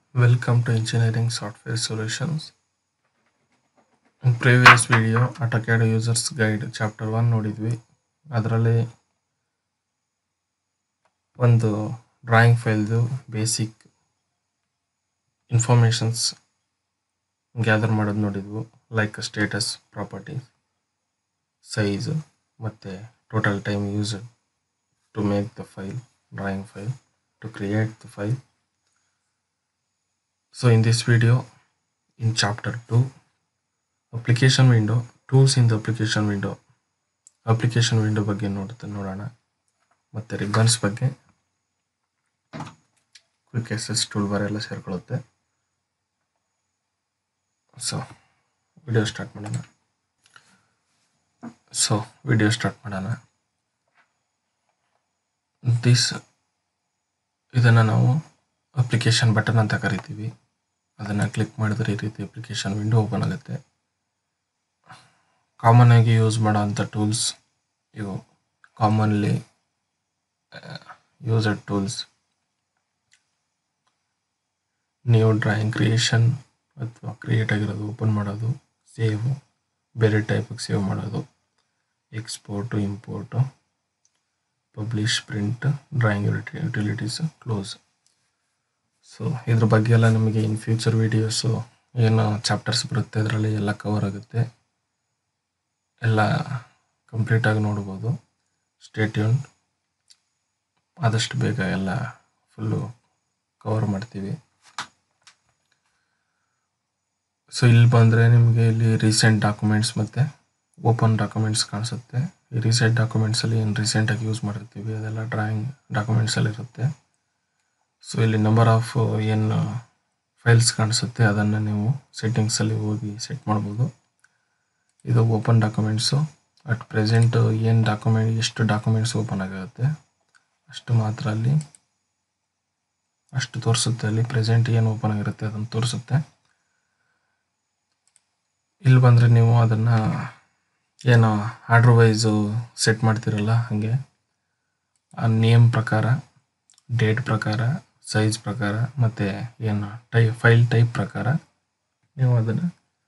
Welcome to Engineering Software Solutions. In previous video AutoCAD Users Guide Chapter 1 ನೋಡಿದ್ವಿ ಅದರಲ್ಲಿ ಒಂದು drawing ಫೈಲ್ದು basic informations gather ಮಾಡೋದು ನೋಡಿದ್ವು ಲೈಕ್ ಸ್ಟೇಟಸ್ ಪ್ರಾಪರ್ಟೀಸ್ ಸೈಜ್ ಮತ್ತು total time use to make the file drawing file to create the file So in this video, in chapter 2, application window, tools in the application window, application window ಬಗ್ಗೆ ನೋಡುತ್ತೆ ನೋಡೋಣ ಮತ್ತು ribbons ಬಗ್ಗೆ quick access tool bar ಎಲ್ಲ ಸೇರ್ಕೊಳ್ಳುತ್ತೆ so video start ಮಾಡೋಣ so video start ಮಾಡೋಣ this ಇದನ್ನು ನಾವು ಅಪ್ಲಿಕೇಶನ್ ಬಟನ್ ಅಂತ ಕರಿತೀವಿ ಅದನ್ನು ಕ್ಲಿಕ್ ಮಾಡಿದ್ರೆ ಈ ರೀತಿ ಅಪ್ಲಿಕೇಶನ್ ವಿಂಡೋ ಓಪನ್ ಆಗುತ್ತೆ ಕಾಮನ್ ಆಗಿ ಯೂಸ್ ಮಾಡೋವಂಥ ಟೂಲ್ಸ್ ಇವು ಕಾಮನ್ಲಿ ಯೂಸಡ್ ಟೂಲ್ಸ್ ನೀವು ಡ್ರಾಯಿಂಗ್ ಕ್ರಿಯೇಷನ್ ಅಥವಾ ಕ್ರಿಯೇಟ್ ಆಗಿರೋದು ಓಪನ್ ಮಾಡೋದು ಸೇವ್ ಬೇರೆ ಟೈಪಿಗೆ ಸೇವ್ ಮಾಡೋದು export import publish print drawing utilities close so ಇದ್ರ ಬಗ್ಗೆ ಎಲ್ಲ ನಿಮಗೆ ಇನ್ ಫ್ಯೂಚರ್ ವೀಡಿಯೋಸು ಏನು ಚಾಪ್ಟರ್ಸ್ ಬರುತ್ತೆ ಅದರಲ್ಲಿ ಎಲ್ಲ ಕವರ್ ಆಗುತ್ತೆ ಎಲ್ಲ ಕಂಪ್ಲೀಟಾಗಿ ನೋಡ್ಬೋದು ಸ್ಟೇಟ್ಯೂನ್ ಆದಷ್ಟು ಬೇಗ ಎಲ್ಲ ಫುಲ್ಲು ಕವರ್ ಮಾಡ್ತೀವಿ ಸೊ ಇಲ್ಲಿ ಬಂದರೆ ನಿಮಗೆ ಇಲ್ಲಿ ರೀಸೆಂಟ್ ಡಾಕ್ಯುಮೆಂಟ್ಸ್ ಮತ್ತು ಓಪನ್ ಡಾಕ್ಯುಮೆಂಟ್ಸ್ ಕಾಣಿಸುತ್ತೆ ಈ ರೀಸೆಂಟ್ ಡಾಕ್ಯುಮೆಂಟ್ಸಲ್ಲಿ ಏನು ರೀಸೆಂಟಾಗಿ ಯೂಸ್ ಮಾಡಿರ್ತೀವಿ ಅದೆಲ್ಲ ಡ್ರಾಯಿಂಗ್ ಡಾಕ್ಯುಮೆಂಟ್ಸಲ್ಲಿ ಇರುತ್ತೆ ಸೊ ಇಲ್ಲಿ ನಂಬರ್ ಆಫ್ ಏನು ಫೈಲ್ಸ್ ಕಾಣಿಸುತ್ತೆ ಅದನ್ನು ನೀವು ಸೆಟ್ಟಿಂಗ್ಸಲ್ಲಿ ಹೋಗಿ ಸೆಟ್ ಮಾಡ್ಬೋದು ಇದು ಓಪನ್ ಡಾಕ್ಯುಮೆಂಟ್ಸು ಅಟ್ ಪ್ರೆಸೆಂಟ್ ಏನು ಡಾಕ್ಯುಮೆಂಟ್ ಎಷ್ಟು ಡಾಕ್ಯುಮೆಂಟ್ಸ್ ಓಪನ್ ಆಗಿರುತ್ತೆ ಅಷ್ಟು ಮಾತ್ರ ಅಲ್ಲಿ ಅಷ್ಟು ತೋರಿಸುತ್ತೆ ಅಲ್ಲಿ ಪ್ರೆಸೆಂಟ್ ಏನು ಓಪನ್ ಆಗಿರುತ್ತೆ ಅದನ್ನು ತೋರಿಸುತ್ತೆ ಇಲ್ಲಿ ಬಂದರೆ ನೀವು ಅದನ್ನು ಏನು ಆರ್ಡ್ರ್ ವೈಸು ಸೆಟ್ ಮಾಡ್ತಿರಲ್ಲ ಹಾಗೆ ಆ ನೇಮ್ ಪ್ರಕಾರ ಡೇಟ್ ಪ್ರಕಾರ ಸೈಜ್ ಪ್ರಕಾರ ಮತ್ತು ಏನು ಟೈ ಫೈಲ್ ಟೈಪ್ ಪ್ರಕಾರ ನೀವು ಅದನ್ನು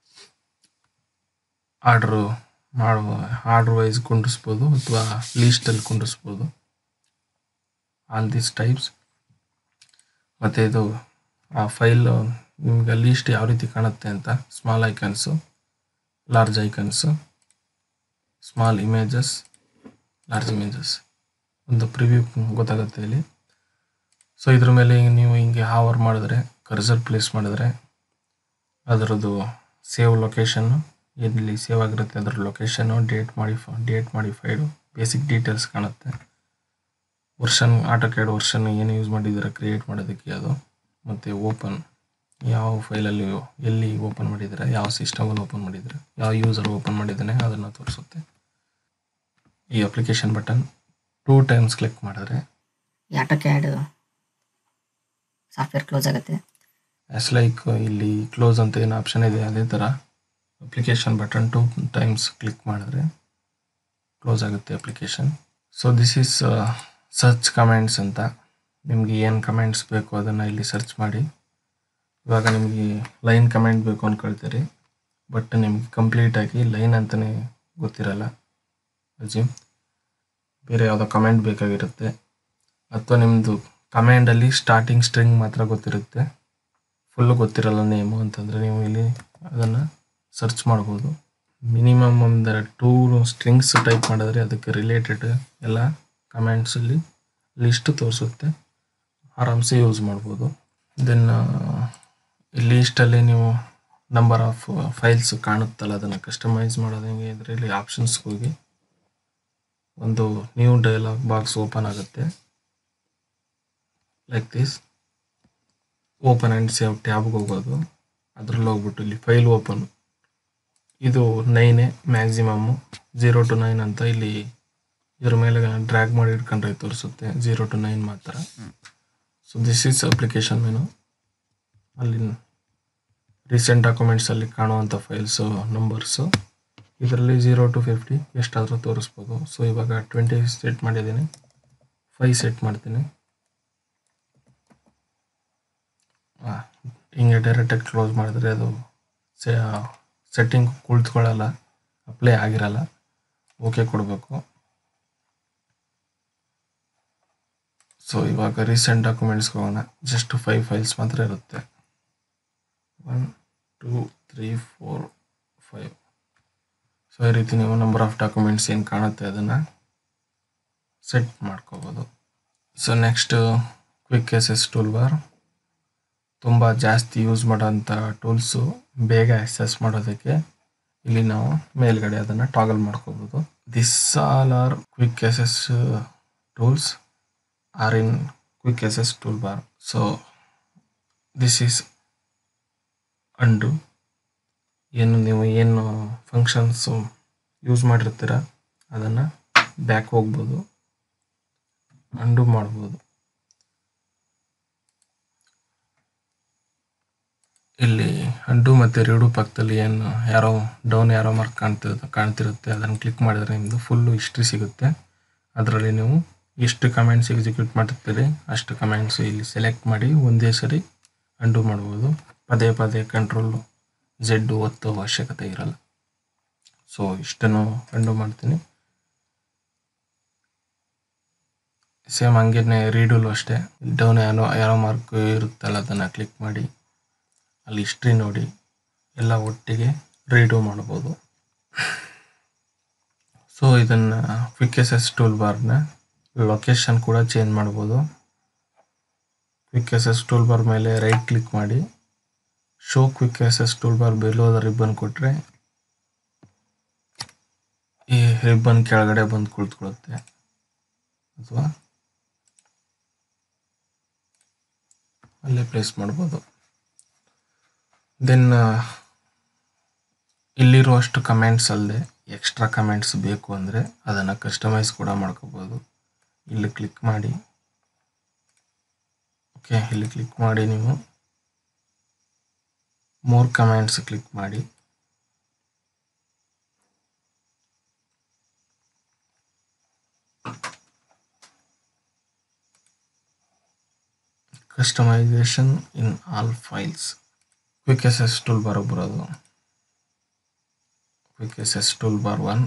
ಆರ್ಡ್ರು ಮಾಡುವ ಆರ್ಡ್ರ್ ವೈಸ್ ಕುಂಡಿಸ್ಬೋದು ಅಥವಾ ಲೀಸ್ಟಲ್ಲಿ ಕುಂಡಿಸ್ಬೋದು ಆಲ್ ದಿಸ್ ಟೈಪ್ಸ್ ಮತ್ತು ಇದು ಆ ಫೈಲ್ ನಿಮ್ಗೆ ಲೀಸ್ಟ್ ಯಾವ ರೀತಿ ಕಾಣುತ್ತೆ ಅಂತ small icons large icons small images large images ಒಂದು ಪ್ರಿವ್ಯೂ ಗೊತ್ತಾಗುತ್ತೆ ಇಲ್ಲಿ ಸೊ ಇದ್ರ ಮೇಲೆ ನೀವು ಹಿಂಗೆ ಹಾವರ್ ಮಾಡಿದ್ರೆ ಕರ್ಸರ್ ಪ್ಲೇಸ್ ಮಾಡಿದ್ರೆ ಅದರದ್ದು ಸೇವ್ ಲೊಕೇಶನ್ನು ಎಲ್ಲಿ ಸೇವ್ ಆಗಿರುತ್ತೆ ಅದರ location date modify date modified basic details ಕಾಣುತ್ತೆ ವರ್ಷನ್ ಆಟೋಕ್ಯಾಡ್ ವರ್ಷನ್ ಏನು ಯೂಸ್ ಮಾಡಿದ್ದೀರಾ ಕ್ರಿಯೇಟ್ ಮಾಡೋದಕ್ಕೆ ಅದು ಮತ್ತು ಓಪನ್ ಯಾವ ಫೈಲಲ್ಲಿ ಎಲ್ಲಿ ಓಪನ್ ಮಾಡಿದರೆ ಯಾವ ಸಿಸ್ಟಮಲ್ಲಿ ಓಪನ್ ಮಾಡಿದರೆ ಯಾವ ಯೂಸರ್ ಓಪನ್ ಮಾಡಿದ್ದಾನೆ ಅದನ್ನು ತೋರಿಸುತ್ತೆ ಈ application button two times click ಮಾಡಿದ್ರೆ ಈ ಆಟೋ ಕ್ಯಾಡ್ ಸಾಫ್ಟ್ವೇರ್ ಕ್ಲೋಸ್ ಆಗುತ್ತೆ ಆಸ್ ಲೈಕ್ ಇಲ್ಲಿ ಕ್ಲೋಸ್ ಅಂತ ಏನು ಆಪ್ಷನ್ ಇದೆ ಅದೇ ಥರ application button two times click ಮಾಡಿದ್ರೆ ಕ್ಲೋಸ್ ಆಗುತ್ತೆ application so this is search commands ಅಂತ ನಿಮಗೆ ಏನು ಕಮೆಂಟ್ಸ್ ಬೇಕು ಅದನ್ನು ಇಲ್ಲಿ ಸರ್ಚ್ ಮಾಡಿ ಇವಾಗ ನಿಮಗೆ ಲೈನ್ ಕಮೆಂಟ್ ಬೇಕು ಅಂದ್ಕೊಳ್ತೀರಿ ಬಟ್ ನಿಮ್ಗೆ ಕಂಪ್ಲೀಟಾಗಿ ಲೈನ್ ಅಂತಲೇ ಗೊತ್ತಿರಲ್ಲ ಅಜ್ಯೂಮ್ ಬೇರೆ ಯಾವುದೋ ಕಮೆಂಟ್ ಬೇಕಾಗಿರುತ್ತೆ ಅಥವಾ ನಿಮ್ಮದು ಕಮೆಂಡಲ್ಲಿ ಸ್ಟಾರ್ಟಿಂಗ್ ಸ್ಟ್ರಿಂಗ್ ಮಾತ್ರ ಗೊತ್ತಿರುತ್ತೆ ಫುಲ್ಲು ಗೊತ್ತಿರಲ್ಲ ನೇಮು ಅಂತಂದರೆ ನೀವು ಇಲ್ಲಿ ಅದನ್ನು ಸರ್ಚ್ ಮಾಡ್ಬೋದು ಮಿನಿಮಮ್ ಒಂದು ಟೂ ಸ್ಟ್ರಿಂಗ್ಸ್ ಟೈಪ್ ಮಾಡಿದ್ರೆ ಅದಕ್ಕೆ ರಿಲೇಟೆಡ್ ಎಲ್ಲ ಕಮೆಂಟ್ಸಲ್ಲಿ ಲಿಸ್ಟ್ ತೋರಿಸುತ್ತೆ ಆರಾಮ್ಸೆ ಯೂಸ್ ಮಾಡ್ಬೋದು ದೆನ್ ಈ ಲೀಸ್ಟಲ್ಲಿ ನೀವು ನಂಬರ್ ಆಫ್ ಫೈಲ್ಸ್ ಕಾಣುತ್ತಲ್ಲ ಅದನ್ನು ಕಸ್ಟಮೈಸ್ ಮಾಡೋದು ಹೆಂಗೆ ಅಂದರೆ ಇಲ್ಲಿ ಆಪ್ಷನ್ಸ್ಗೆ ಹೋಗಿ ಒಂದು ನ್ಯೂ ಡೈಲಾಗ್ ಬಾಕ್ಸ್ ಓಪನ್ ಆಗುತ್ತೆ like this open and save ಟ್ಯಾಬ್ಗೆ ಹೋಗೋದು ಅದ್ರಲ್ಲಿ ಹೋಗ್ಬಿಟ್ಟು ಇಲ್ಲಿ ಫೈಲ್ ಓಪನ್ ಇದು ನೈನೇ ಮ್ಯಾಕ್ಸಿಮಮ್ಮು ಜೀರೋ ಟು ನೈನ್ ಅಂತ ಇಲ್ಲಿ ಇದ್ರ ಮೇಲೆ ಡ್ರ್ಯಾಗ್ ಮಾಡಿ ಇಟ್ಕೊಂಡ್ರೆ ತೋರಿಸುತ್ತೆ ಜೀರೋ ಟು ನೈನ್ ಮಾತ್ರ so this is application menu ಅಲ್ಲಿ ರೀಸೆಂಟ್ ಡಾಕ್ಯುಮೆಂಟ್ಸಲ್ಲಿ ಕಾಣುವಂಥ ಫೈಲ್ಸು ನಂಬರ್ಸು ಇದರಲ್ಲಿ ಜೀರೋ ಟು ಫಿಫ್ಟಿ ಎಷ್ಟಾದರೂ ತೋರಿಸ್ಬೋದು ಸೊ ಇವಾಗ ಟ್ವೆಂಟಿ ಸೆಟ್ ಮಾಡಿದ್ದೀನಿ ಫೈವ್ ಸೆಟ್ ಮಾಡ್ತೀನಿ ಹಿಂಗೆ ಡೈರೆಕ್ಟಾಗಿ ಕ್ಲೋಸ್ ಮಾಡಿದ್ರೆ ಅದು ಸೆಟ್ಟಿಂಗ್ ಕುಳಿತುಕೊಳ್ಳಲ್ಲ ಅಪ್ಲೈ ಆಗಿರಲ್ಲ ಓಕೆ ಕೊಡಬೇಕು ಸೊ ಇವಾಗ ರೀಸೆಂಟ್ ಡಾಕ್ಯುಮೆಂಟ್ಸ್ಗೆ ಹೋಗೋಣ ಜಸ್ಟ್ ಫೈವ್ ಫೈಲ್ಸ್ ಮಾತ್ರ ಇರುತ್ತೆ one two three four five so ಈ ರೀತಿ ನೀವು ನಂಬರ್ ಆಫ್ ಡಾಕ್ಯುಮೆಂಟ್ಸ್ ಏನು ಕಾಣುತ್ತೆ ಅದನ್ನು ಸೆಟ್ ಮಾಡ್ಕೋಬೋದು so next quick access tool bar ತುಂಬ ಜಾಸ್ತಿ ಯೂಸ್ ಮಾಡೋಂಥ ಟೂಲ್ಸು ಬೇಗ ಎಕ್ಸೆಸ್ ಮಾಡೋದಕ್ಕೆ ಇಲ್ಲಿ ನಾವು ಮೇಲ್ಗಡೆ ಅದನ್ನು ಟಾಗಲ್ ಮಾಡ್ಕೋಬೋದು this all are quick access tools are in quick access tool bar so this is and ಏನು ನೀವು ಏನು ಫಂಕ್ಷನ್ಸು ಯೂಸ್ ಮಾಡಿರ್ತೀರ ಅದನ್ನು ಬ್ಯಾಕ್ ಹೋಗ್ಬೋದು ಅಂಡು ಮಾಡ್ಬೋದು ಇಲ್ಲಿ ಅಂಡು ಮತ್ತು ರೀಡು ಪಕ್ಕದಲ್ಲಿ ಏನು ಯಾರೋ ಡೌನ್ ಯಾರೋ ಮಾರ್ಕ್ ಕಾಣ್ತಿರುತ್ತೆ ಕಾಣ್ತಿರುತ್ತೆ ಅದನ್ನು ಕ್ಲಿಕ್ ಮಾಡಿದ್ರೆ ನಿಮ್ಮದು ಫುಲ್ಲು ಹಿಸ್ಟ್ರಿ ಸಿಗುತ್ತೆ ಅದರಲ್ಲಿ ನೀವು ಎಷ್ಟು ಕಮೆಂಟ್ಸ್ ಎಕ್ಸಿಕ್ಯೂಟ್ ಮಾಡಿರ್ತೀರಿ ಅಷ್ಟು ಕಮೆಂಟ್ಸ್ ಇಲ್ಲಿ ಸೆಲೆಕ್ಟ್ ಮಾಡಿ ಒಂದೇ ಸರಿ ಅಂಡು ಮಾಡ್ಬೋದು ಪದೇ ಪದೇ ಕಂಟ್ರೋಲು ಝೆಡ್ ಒತ್ತೋ ಅವಶ್ಯಕತೆ ಇರಲ್ಲ ಸೊ ಇಷ್ಟನ್ನು ಅಂಡು ಮಾಡ್ತೀನಿ ಸೇಮ್ ಹಂಗೇನೆ ರೀಡೂಲು ಅಷ್ಟೇ ಡೌನ್ ಯಾರೋ ಯಾರೋ ಮಾರ್ಕ್ ಇರುತ್ತಲ್ಲ ಅದನ್ನು ಕ್ಲಿಕ್ ಮಾಡಿ ಅಲ್ಲಿ ಹಿಸ್ಟ್ರಿ ನೋಡಿ ಎಲ್ಲ ಒಟ್ಟಿಗೆ ರೀಡು ಮಾಡ್ಬೋದು ಸೊ ಇದನ್ನು ಕ್ವಿಕ್ ಎಸ್ ಎಸ್ ಟೂಲ್ ಬಾರ್ನ ಲೊಕೇಶನ್ ಕೂಡ ಚೇಂಜ್ ಮಾಡ್ಬೋದು quick access tool bar ಮೇಲೆ ರೈಟ್ ಕ್ಲಿಕ್ ಮಾಡಿ show quick access tool bar below the ribbon ಕೊಟ್ಟರೆ ಈ ರಿಬ್ಬನ್ ಕೆಳಗಡೆ ಬಂದು ಕುಳಿತುಕೊಳ್ಳುತ್ತೆ ಅಥವಾ ಅಲ್ಲೇ ಪ್ಲೇಸ್ ಮಾಡ್ಬೋದು ದೆನ್ ಇಲ್ಲಿರುವಷ್ಟು ಕಮೆಂಟ್ಸ್ ಅಲ್ಲದೆ ಎಕ್ಸ್ಟ್ರಾ ಕಮೆಂಟ್ಸ್ ಬೇಕು ಅಂದರೆ ಅದನ್ನು ಕಸ್ಟಮೈಸ್ ಕೂಡ ಮಾಡ್ಕೋಬೋದು ಇಲ್ಲಿ ಕ್ಲಿಕ್ ಮಾಡಿ ಓಕೆ ಇಲ್ಲಿ ಕ್ಲಿಕ್ ಮಾಡಿ ನೀವು ಮೋರ್ ಕಮೆಂಟ್ಸ್ ಕ್ಲಿಕ್ ಮಾಡಿ customization in all files quick access tool bar ಬರೋದು quick access tool bar one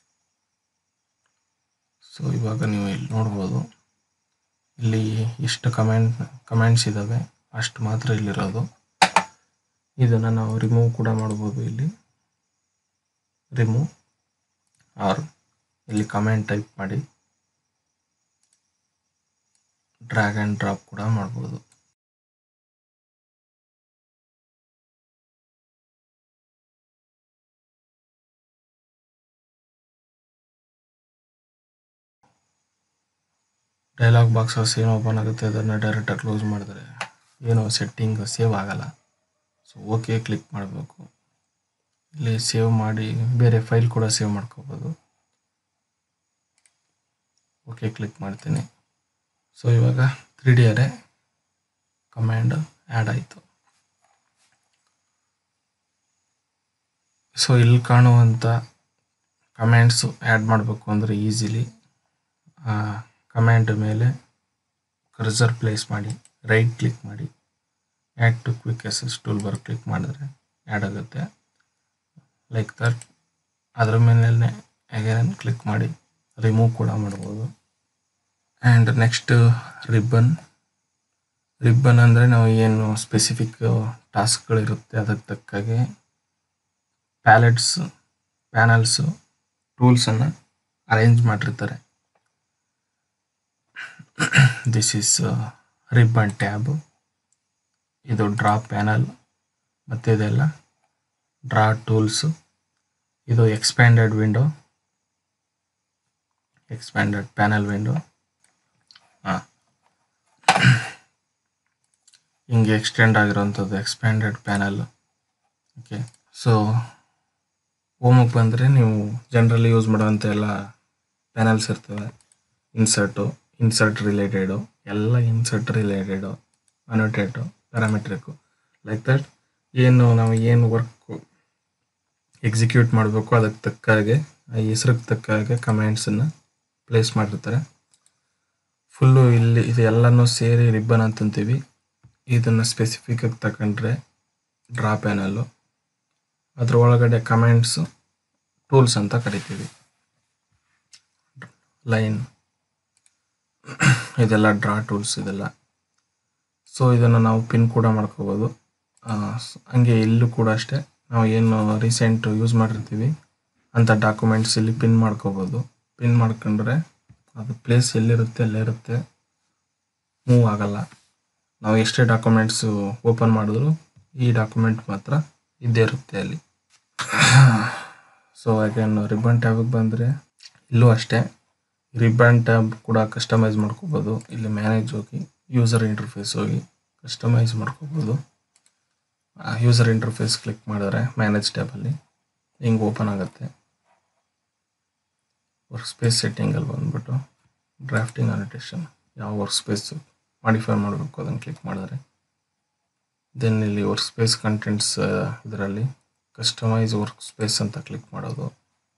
so ಇವಾಗ ನೀವು ಇಲ್ಲಿ ನೋಡ್ಬೋದು ಇಲ್ಲಿ ಎಷ್ಟು ಕಮೆಂಟ್ ಕಮೆಂಟ್ಸ್ ಇದ್ದಾವೆ ಅಷ್ಟು ಮಾತ್ರ ಇಲ್ಲಿರೋದು ಇದನ್ನು ನಾವು ರಿಮೂವ್ ಕೂಡ ಮಾಡ್ಬೋದು ಇಲ್ಲಿ ರಿಮೂವ್ ಆರ್ ಇಲ್ಲಿ ಕಮೆಂಟ್ ಟೈಪ್ ಮಾಡಿ ಡ್ರ್ಯಾಗ್ ಆ್ಯಂಡ್ ಡ್ರಾಪ್ ಕೂಡ ಮಾಡ್ಬೋದು ಡೈಲಾಗ್ ಬಾಕ್ಸಸ್ ಏನು ಓಪನ್ ಆಗುತ್ತೆ ಅದನ್ನು ಡೈರೆಕ್ಟಾಗಿ ಕ್ಲೋಸ್ ಮಾಡಿದ್ರೆ ಏನೋ ಸೆಟ್ಟಿಂಗ್ ಸೇವ್ ಆಗಲ್ಲ ಸೊ ಓಕೆ ಕ್ಲಿಕ್ ಮಾಡಬೇಕು ಇಲ್ಲಿ ಸೇವ್ ಮಾಡಿ ಬೇರೆ ಫೈಲ್ ಕೂಡ ಸೇವ್ ಮಾಡ್ಕೋಬೋದು ಓಕೆ ಕ್ಲಿಕ್ ಮಾಡ್ತೀನಿ ಸೊ ಇವಾಗ ತ್ರೀ ಡಿ ಅರೆ ಕಮ್ಯಾಂಡ್ ಆ್ಯಡ್ ಆಯಿತು ಸೊ ಇಲ್ಲಿ ಕಾಣುವಂಥ ಕಮೆಂಟ್ಸು ಆ್ಯಡ್ ಮಾಡಬೇಕು ಅಂದರೆ ಈಸಿಲಿ ಕಮೆಂಟ್ ಮೇಲೆ ಕರ್ಸರ್ ಪ್ಲೇಸ್ ಮಾಡಿ ರೈಟ್ ಕ್ಲಿಕ್ ಮಾಡಿ add to quick access tool bar click ಮಾಡಿದ್ರೆ ಆ್ಯಡ್ ಆಗುತ್ತೆ ಲೈಕ್ ದಟ್ ಅದ್ರ ಮೇಲೆ ಅಗೇನ್ ಕ್ಲಿಕ್ ಮಾಡಿ ರಿಮೂವ್ ಕೂಡ ಮಾಡ್ಬೋದು ಆ್ಯಂಡ್ ನೆಕ್ಸ್ಟ್ ರಿಬ್ಬನ್ ರಿಬ್ಬನ್ ಅಂದರೆ ನಾವು ಏನು ಸ್ಪೆಸಿಫಿಕ್ ಟಾಸ್ಕ್ಗಳಿರುತ್ತೆ ಅದಕ್ಕೆ ತಕ್ಕಾಗೆ ಪ್ಯಾಲೆಟ್ಸ್ ಪ್ಯಾನಲ್ಸು ಟೂಲ್ಸನ್ನು ಅರೇಂಜ್ ಮಾಡಿರ್ತಾರೆ ದಿಸ್ ಈಸ್ ರಿಬ್ಬನ್ ಟ್ಯಾಬ್ ಇದು ಡ್ರಾ ಪ್ಯಾನಲ್ ಮತ್ತು ಇದೆಲ್ಲ ಡ್ರಾ ಟೂಲ್ಸು ಇದು expanded window expanded panel window ಹಾಂ ಹಿಂಗೆ ಎಕ್ಸ್ಟೆಂಡ್ ಆಗಿರೋವಂಥದ್ದು ಎಕ್ಸ್ಪ್ಯಾಂಡೆಡ್ ಪ್ಯಾನಲ್ ಓಕೆ ಸೊ ಹೋಮಕ್ಕೆ ಬಂದರೆ ನೀವು ಜನರಲಿ ಯೂಸ್ ಮಾಡೋವಂಥ ಎಲ್ಲ ಪ್ಯಾನಲ್ಸ್ ಇರ್ತವೆ ಇನ್ಸರ್ಟು ಇನ್ಸರ್ಟ್ ರಿಲೇಟೆಡು ಎಲ್ಲ insert related annotate parametric like that ಏನು ನಾವು ಏನು ವರ್ಕು ಎಕ್ಸಿಕ್ಯೂಟ್ ಮಾಡಬೇಕು ಅದಕ್ಕೆ ತಕ್ಕ ಹಾಗೆ ಆ ಹೆಸ್ರಿಗೆ ತಕ್ಕ ಹಾಗೆ ಕಮೆಂಟ್ಸನ್ನು ಪ್ಲೇಸ್ ಮಾಡಿರ್ತಾರೆ ಫುಲ್ಲು ಇಲ್ಲಿ ಇದು ಎಲ್ಲನೂ ಸೇರಿ ರಿಬ್ಬನ್ ಅಂತಂತೀವಿ ಇದನ್ನು ಸ್ಪೆಸಿಫಿಕ್ಕಾಗಿ ತಗೊಂಡ್ರೆ ಡ್ರಾ ಪ್ಯಾನಲ್ಲು ಅದ್ರ ಒಳಗಡೆ ಕಮೆಂಟ್ಸು ಟೂಲ್ಸ್ ಅಂತ ಕರಿತೀವಿ ಲೈನ್ ಇದೆಲ್ಲ ಡ್ರಾ ಟೂಲ್ಸ್ ಇದೆಲ್ಲ ಸೊ ಇದನ್ನು ನಾವು ಪಿನ್ ಕೂಡ ಮಾಡ್ಕೋಬೋದು ಆ, ಸ್- ಹಂಗೆ ಇಲ್ಲೂ ಕೂಡ ಅಷ್ಟೇ ನಾವು ಏನು ರೀಸೆಂಟ್ ಯೂಸ್ ಮಾಡಿರ್ತೀವಿ ಅಂಥ ಡಾಕ್ಯುಮೆಂಟ್ಸ್ ಇಲ್ಲಿ ಪಿನ್ ಮಾಡ್ಕೋಬೋದು ಪಿನ್ ಮಾಡ್ಕೊಂಡ್ರೆ ಅದು ಪ್ಲೇಸ್ ಎಲ್ಲಿರುತ್ತೆ ಅಲ್ಲೇ ಇರುತ್ತೆ ಮೂವ್ ಆಗಲ್ಲ ನಾವು ಎಷ್ಟೇ ಡಾಕ್ಯುಮೆಂಟ್ಸು ಓಪನ್ ಮಾಡಿದ್ರು ಈ ಡಾಕ್ಯುಮೆಂಟ್ ಮಾತ್ರ ಇದ್ದೇ ಇರುತ್ತೆ ಅಲ್ಲಿ ಸೊ ಅಗೇನ್ ರಿಬ್ಬನ್ ಟ್ಯಾಬಿಗೆ ಬಂದರೆ ಇಲ್ಲೂ ಅಷ್ಟೇ ರಿಬ್ಬನ್ ಟ್ಯಾಬ್ ಕೂಡ ಕಸ್ಟಮೈಸ್ ಮಾಡ್ಕೋಬೋದು ಇಲ್ಲಿ ಮ್ಯಾನೇಜ್ ಹೋಗಿ ಯೂಸರ್ ಇಂಟರ್ಫೇಸ್ ಹೋಗಿ ಕಸ್ಟಮೈಸ್ ಮಾಡ್ಕೋಬೋದು ಯೂಸರ್ ಇಂಟರ್ಫೇಸ್ ಕ್ಲಿಕ್ ಮಾಡಿದ್ರೆ ಮ್ಯಾನೇಜ್ ಟ್ಯಾಬಲ್ಲಿ ಹಿಂಗೆ ಓಪನ್ ಆಗುತ್ತೆ ವರ್ಕ್ ಸ್ಪೇಸ್ ಸೆಟ್ಟಿಂಗಲ್ಲಿ ಬಂದ್ಬಿಟ್ಟು ಡ್ರಾಫ್ಟಿಂಗ್ ಅನಿಟೇಷನ್ ಯಾವ ವರ್ಕ್ ಸ್ಪೇಸ್ ಮಾಡಿಫೈ ಮಾಡಬೇಕು ಅದನ್ನು ಕ್ಲಿಕ್ ಮಾಡಿದ್ರೆ ದೆನ್ ಇಲ್ಲಿ ವರ್ಕ್ ಸ್ಪೇಸ್ ಕಂಟೆಂಟ್ಸ್ ಇದರಲ್ಲಿ ಕಸ್ಟಮೈಸ್ ವರ್ಕ್ ಸ್ಪೇಸ್ ಅಂತ ಕ್ಲಿಕ್ ಮಾಡೋದು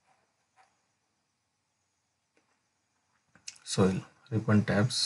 ಸೊ ಇಲ್ಲಿ ribbon tabs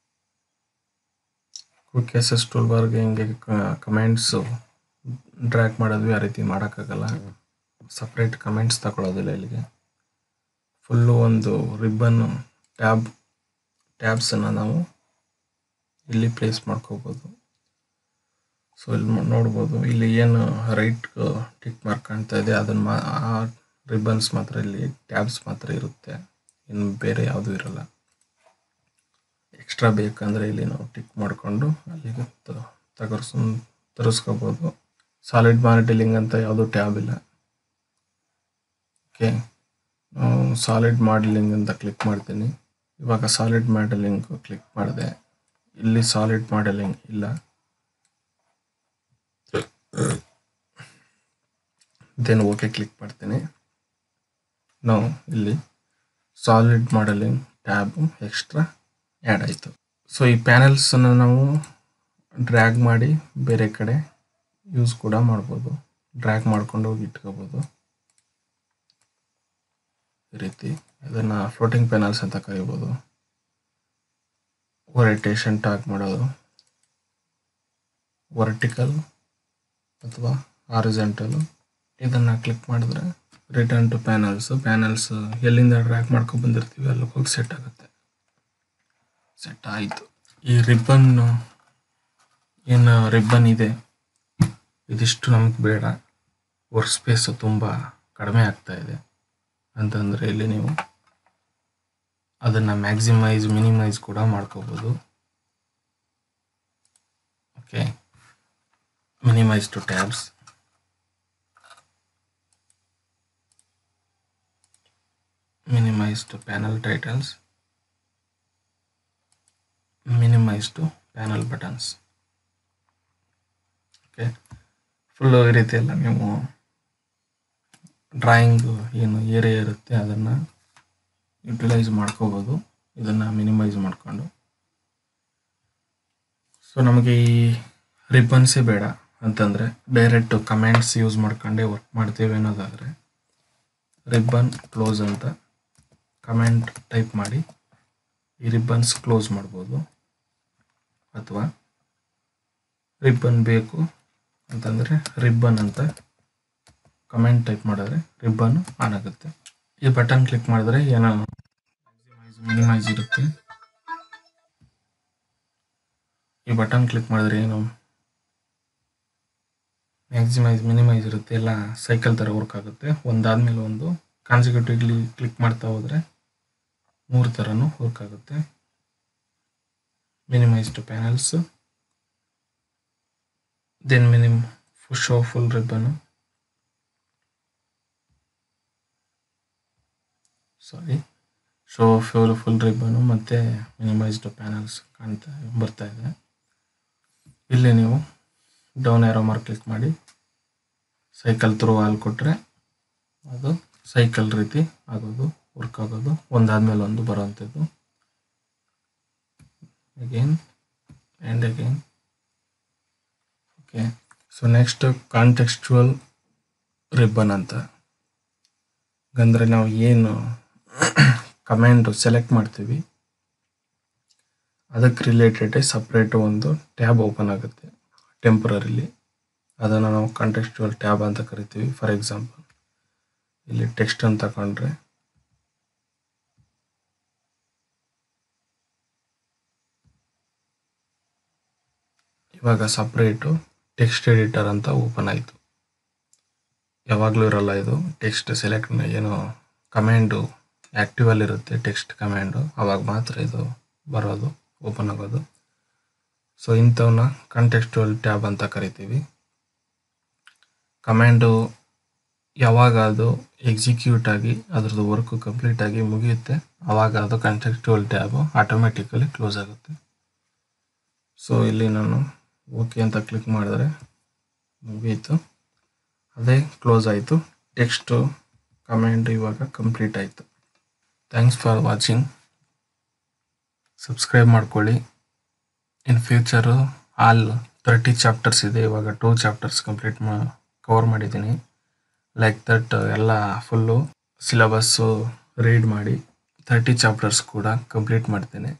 quick access tool ಬಾರ್ಗೆ ಹಿಂಗೆ ಕಮೆಂಟ್ಸು ಡ್ರ್ಯಾಕ್ ಮಾಡಿದ್ವಿ ಆ ರೀತಿ ಮಾಡೋಕ್ಕಾಗಲ್ಲ ಸಪ್ರೇಟ್ ಕಮೆಂಟ್ಸ್ ತಗೊಳ್ಳೋದಿಲ್ಲ ಇಲ್ಲಿಗೆ ಫುಲ್ಲು ಒಂದು ರಿಬ್ಬನ್ ಟ್ಯಾಬ್ ಟ್ಯಾಬ್ಸನ್ನು ನಾವು ಇಲ್ಲಿ ಪ್ಲೇಸ್ ಮಾಡ್ಕೋಬೋದು ಸೊ ಇಲ್ಲಿ ಮ- ನೋಡ್ಬೋದು ಇಲ್ಲಿ ಏನು ರೈಟ್ ಟಿಕ್ ಮಾರ್ಕ್ ಕಾಣ್ತಾ ಇದೆ ಅದನ್ನು ಮಾ ಆ ರಿಬ್ಬನ್ಸ್ ಮಾತ್ರ ಇಲ್ಲಿ ಟ್ಯಾಬ್ಸ್ ಮಾತ್ರ ಇರುತ್ತೆ ಇನ್ನು ಬೇರೆ ಯಾವುದೂ ಇರಲ್ಲ ಎಕ್ಸ್ಟ್ರಾ ಬೇಕಂದರೆ ಇಲ್ಲಿ ನಾವು ಟಿಕ್ ಮಾಡಿಕೊಂಡು ಅಲ್ಲಿಗೆ ತ- ತಗರ್ಸ್ ತರಿಸ್ಕೋಬೋದು ಸಾಲಿಡ್ ಮಾನಿಟರಿಂಗ್ ಅಂತ ಯಾವುದೂ ಟ್ಯಾಬ್ ಇಲ್ಲ ಓಕೆ ಸಾಲಿಡ್ ಮಾಡೆಲಿಂಗ್ ಅಂತ ಕ್ಲಿಕ್ ಮಾಡ್ತೀನಿ ಇವಾಗ ಸಾಲಿಡ್ ಮಾಡೆಲಿಂಗ್ ಕ್ಲಿಕ್ ಮಾಡಿದೆ ಇಲ್ಲಿ ಸಾಲಿಡ್ ಮಾಡೆಲಿಂಗ್ ಇಲ್ಲ ದೆನ್ ಓಕೆ ಕ್ಲಿಕ್ ಮಾಡ್ತೀನಿ ನಾವು ಇಲ್ಲಿ solid modeling tab extra add ಆಯಿತು ಸೊ ಈ ಪ್ಯಾನೆಲ್ಸನ್ನು ನಾವು ಡ್ರ್ಯಾಗ್ ಮಾಡಿ ಬೇರೆ ಕಡೆ ಯೂಸ್ ಕೂಡ ಮಾಡ್ಬೋದು ಡ್ರ್ಯಾಗ್ ಮಾಡ್ಕೊಂಡು ಹೋಗಿ ಇಟ್ಕೋಬೋದು ಈ ರೀತಿ ಇದನ್ನು ಫ್ಲೋಟಿಂಗ್ ಪ್ಯಾನಲ್ಸ್ ಅಂತ ಕರಿಬೋದು ಒರಿಟೇಷನ್ ಟಾಕ್ ಮಾಡೋದು ವರ್ಟಿಕಲ್ ಅಥವಾ ಆರಿಜೆಂಟಲ್ ಇದನ್ನು ಕ್ಲಿಕ್ ಮಾಡಿದ್ರೆ ರಿಟರ್ನ್ ಟು ಪ್ಯಾನಲ್ಸ್ ಪ್ಯಾನಲ್ಸ್ ಎಲ್ಲಿಂದ ಡ್ರ್ಯಾಕ್ ಮಾಡ್ಕೊಂಡು ಬಂದಿರ್ತೀವಿ ಅಲ್ಲಿಗೆ ಹೋಗಿ ಸೆಟ್ ಆಗುತ್ತೆ ಸೆಟ್ ಆಯಿತು ಈ ರಿಬ್ಬನ್ ಏನು ರಿಬ್ಬನ್ ಇದೆ ಇದಿಷ್ಟು ನಮಗೆ ಬೇಡ ವರ್ಕ್ ಸ್ಪೇಸ್ ತುಂಬ ಕಡಿಮೆ ಆಗ್ತಾ ಇದೆ ಅಂತಂದರೆ ಇಲ್ಲಿ ನೀವು ಅದನ್ನು ಮ್ಯಾಕ್ಸಿಮೈಸ್ ಮಿನಿಮೈಸ್ ಕೂಡ ಮಾಡ್ಕೋಬೋದು okay minimize to tabs minimize to panel titles minimize to panel buttons okay full ಈ ರೀತಿ ಎಲ್ಲ ನೀವು ಡ್ರಾಯಿಂಗ್ ಏನು ಏರಿಯಾ ಇರುತ್ತೆ ಅದನ್ನು ಯುಟಿಲೈಸ್ ಮಾಡ್ಕೋಬೋದು ಇದನ್ನು ಮಿನಿಮೈಸ್ ಮಾಡಿಕೊಂಡು ಸೊ ನಮಗೆ ಈ ರಿಬ್ಬನ್ಸೇ ಬೇಡ ಅಂತಂದರೆ ಡೈರೆಕ್ಟ್ ಕಮೆಂಟ್ಸ್ ಯೂಸ್ ಮಾಡ್ಕೊಂಡೇ ವರ್ಕ್ ಮಾಡ್ತೀವಿ ಅನ್ನೋದಾದರೆ ರಿಬ್ಬನ್ ಕ್ಲೋಸ್ ಅಂತ ಕಮೆಂಟ್ ಟೈಪ್ ಮಾಡಿ ಈ ರಿಬ್ಬನ್ಸ್ ಕ್ಲೋಸ್ ಮಾಡ್ಬೋದು ಅಥವಾ ರಿಬ್ಬನ್ ಬೇಕು ಅಂತಂದರೆ ರಿಬ್ಬನ್ ಅಂತ ಕಮೆಂಟ್ ಟೈಪ್ ಮಾಡಿದ್ರೆ ರಿಬ್ಬನ್ ಆನ್ ಆಗುತ್ತೆ ಈ ಬಟನ್ ಕ್ಲಿಕ್ ಮಾಡಿದ್ರೆ ಏನೋ ಮ್ಯಾಕ್ಸಿಮೈಸ್ ಮಿನಿಮೈಸ್ ಇರುತ್ತೆ ಈ ಬಟನ್ ಕ್ಲಿಕ್ ಮಾಡಿದ್ರೆ ಏನು ಮ್ಯಾಕ್ಸಿಮೈಸ್ ಮಿನಿಮೈಸ್ ಇರುತ್ತೆ ಎಲ್ಲ ಸೈಕಲ್ ಥರ ವರ್ಕ್ ಆಗುತ್ತೆ ಒಂದಾದ್ಮೇಲೆ ಒಂದು ಕಾನ್ಸಿಕ್ಯೂಟಿವ್ಲಿ ಕ್ಲಿಕ್ ಮಾಡ್ತಾ ಹೋದರೆ ಮೂರು ಥರನೂ ವರ್ಕ್ ಆಗುತ್ತೆ ಮಿನಿಮೈಸ್ ಟು ಪ್ಯಾನಲ್ಸ್ ದೆನ್ ಮಿನಿಮ್ show full ribbon sorry show full full ribbon ಮತ್ತು ಮಿನಿಮೈಸ್ಡ್ ಪ್ಯಾನಲ್ಸ್ ಕಾಣ್ತಾ ಬರ್ತಾ ಇದೆ ಇಲ್ಲಿ ನೀವು ಡೌನ್ ಏರೋ ಮಾರ್ಕ್ ಕ್ಲಿಕ್ ಮಾಡಿ ಸೈಕಲ್ ಥ್ರೂ ಹಾಲ್ ಕೊಟ್ಟರೆ ಅದು ಸೈಕಲ್ ರೀತಿ ಆಗೋದು ವರ್ಕ್ ಆಗೋದು ಒಂದಾದ್ಮೇಲೆ ಒಂದು ಬರೋವಂಥದ್ದು again and again okay so next contextual ribbon ಅಂತ ಅಂದರೆ ನಾವು ಏನು ಕಮೆಂಟ್ ಸೆಲೆಕ್ಟ್ ಮಾಡ್ತೀವಿ ಅದಕ್ಕೆ ರಿಲೇಟೆಡ್ ಸಪ್ರೇಟ್ ಒಂದು ಟ್ಯಾಬ್ ಓಪನ್ ಆಗುತ್ತೆ ಟೆಂಪ್ರರಿಲಿ ಅದನ್ನು ನಾವು ಕಂಟೆಕ್ಸ್ಚುವಲ್ ಟ್ಯಾಬ್ ಅಂತ ಕರಿತೀವಿ ಫಾರ್ ಎಕ್ಸಾಂಪಲ್ ಇಲ್ಲಿ ಟೆಕ್ಸ್ಟ್ ಅಂತ ತಗೊಂಡ್ರೆ ಇವಾಗ ಸಪ್ರೇಟು ಟೆಕ್ಸ್ಟ್ ಎಡಿಟರ್ ಅಂತ ಓಪನ್ ಆಯಿತು ಯಾವಾಗಲೂ ಇರಲ್ಲ ಇದು ಟೆಕ್ಸ್ಟ್ ಸೆಲೆಕ್ಟ್ ಏನು ಕಮ್ಯಾಂಡು ಆ್ಯಕ್ಟಿವಲ್ಲಿ ಇರುತ್ತೆ ಟೆಕ್ಸ್ಟ್ ಕಮ್ಯಾಂಡು ಅವಾಗ ಮಾತ್ರ ಇದು ಬರೋದು ಓಪನ್ ಆಗೋದು ಸೊ ಇಂಥವನ್ನ ಕಂಟೆಕ್ಸ್ಟುವಲ್ ಟ್ಯಾಬ್ ಅಂತ ಕರಿತೀವಿ ಕಮ್ಯಾಂಡು ಯಾವಾಗ ಅದು ಎಕ್ಸಿಕ್ಯೂಟ್ ಆಗಿ ಅದ್ರದ್ದು ವರ್ಕು ಕಂಪ್ಲೀಟ್ ಆಗಿ ಮುಗಿಯುತ್ತೆ ಆವಾಗ ಅದು ಕಂಟೆಕ್ಸ್ಟುವಲ್ ಟ್ಯಾಬು ಆಟೋಮೆಟಿಕಲಿ ಕ್ಲೋಸ್ ಆಗುತ್ತೆ ಸೊ ಇಲ್ಲಿ ನಾನು ಓಕೆ ಅಂತ ಕ್ಲಿಕ್ ಮಾಡಿದ್ರೆ ಮುಗೀತು ಅದೇ ಕ್ಲೋಸ್ ಆಯಿತು ಟೆಕ್ಸ್ಟು ಕಮೆಂಟ್ ಇವಾಗ ಕಂಪ್ಲೀಟ್ ಆಯಿತು ಥ್ಯಾಂಕ್ಸ್ ಫಾರ್ ವಾಚಿಂಗ್ ಸಬ್ಸ್ಕ್ರೈಬ್ ಮಾಡ್ಕೊಳ್ಳಿ in future all thirty chapters ಇದೆ ಇವಾಗ ಟೂ ಚಾಪ್ಟರ್ಸ್ ಕಂಪ್ಲೀಟ್ ಮಾ ಕವರ್ ಮಾಡಿದ್ದೀನಿ ಲೈಕ್ ದಟ್ ಎಲ್ಲ ಫುಲ್ಲು ಸಿಲಬಸ್ಸು ರೀಡ್ ಮಾಡಿ ತರ್ಟಿ ಚಾಪ್ಟರ್ಸ್ ಕೂಡ ಕಂಪ್ಲೀಟ್ ಮಾಡ್ತೇನೆ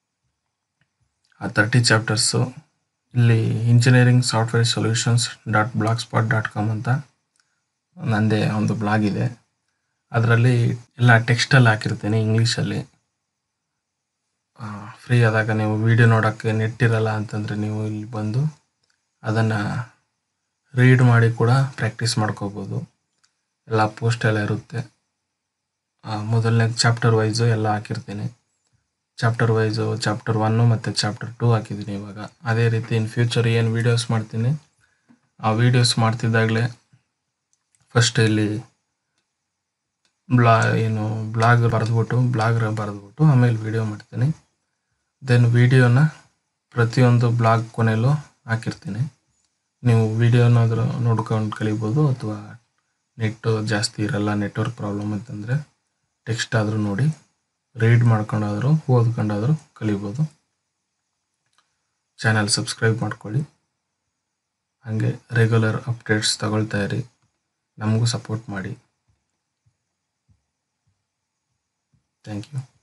ಆ ತರ್ಟಿ ಚಾಪ್ಟರ್ಸು ಇಲ್ಲಿ engineering software solutions dot blogspot dot com ಅಂತ ನನ್ನದೇ ಒಂದು ಬ್ಲಾಗ್ ಇದೆ ಅದರಲ್ಲಿ ಎಲ್ಲ ಟೆಕ್ಸ್ಟಲ್ಲಿ ಹಾಕಿರ್ತೀನಿ ಇಂಗ್ಲೀಷಲ್ಲಿ ಫ್ರೀ ಆದಾಗ ನೀವು ವಿಡಿಯೋ ನೋಡೋಕ್ಕೆ ನೆಟ್ ಇರಲ್ಲ ಅಂತಂದರೆ ನೀವು ಇಲ್ಲಿ ಬಂದು ಅದನ್ನು ರೀಡ್ ಮಾಡಿ ಕೂಡ ಪ್ರಾಕ್ಟೀಸ್ ಮಾಡ್ಕೋಬೋದು ಎಲ್ಲ ಪೋಸ್ಟ್ ಎಲ್ಲ ಇರುತ್ತೆ ಮೊದಲನೇ ಚಾಪ್ಟರ್ ವೈಸು ಎಲ್ಲ ಹಾಕಿರ್ತೀನಿ ಚಾಪ್ಟರ್ ವೈಸು ಚಾಪ್ಟರ್ ಒನ್ನು ಮತ್ತು ಚಾಪ್ಟರ್ ಟೂ ಹಾಕಿದ್ದೀನಿ ಇವಾಗ ಅದೇ ರೀತಿ ಇನ್ ಫ್ಯೂಚರ್ ಏನು ವೀಡಿಯೋಸ್ ಮಾಡ್ತೀನಿ ಆ ವೀಡಿಯೋಸ್ ಮಾಡ್ತಿದ್ದಾಗಲೇ ಫಸ್ಟ್ ಇಲ್ಲಿ ಬ್ಲಾ ಏನು ಬ್ಲಾಗ್ ಬರೆದ್ಬಿಟ್ಟು ಬ್ಲಾಗ್ ಬರೆದ್ಬಿಟ್ಟು ಆಮೇಲೆ ವೀಡಿಯೋ ಮಾಡ್ತೀನಿ ದೆನ್ ವೀಡಿಯೋನ ಪ್ರತಿಯೊಂದು ಬ್ಲಾಗ್ ಕೊನೆಯಲ್ಲೂ ಹಾಕಿರ್ತೀನಿ ನೀವು ವೀಡಿಯೋನಾದರೂ ನೋಡ್ಕೊಂಡು ಕಲಿಬೋದು ಅಥವಾ ನೆಟ್ಟು ಜಾಸ್ತಿ ಇರಲ್ಲ ನೆಟ್ವರ್ಕ್ ಪ್ರಾಬ್ಲಮ್ ಅಂತಂದರೆ ಟೆಕ್ಸ್ಟ್ ಆದರೂ ನೋಡಿ ರೀಡ್ ಮಾಡ್ಕೊಂಡಾದರೂ ಓದ್ಕೊಂಡಾದರೂ ಕಲಿಬೋದು ಚಾನಲ್ ಸಬ್ಸ್ಕ್ರೈಬ್ ಮಾಡ್ಕೊಳ್ಳಿ ಹಾಗೆ ರೆಗ್ಯುಲರ್ ಅಪ್ಡೇಟ್ಸ್ ತಗೊಳ್ತಾ ಇರಿ ನಮಗೂ ಸಪೋರ್ಟ್ ಮಾಡಿ ಥ್ಯಾಂಕ್ ಯು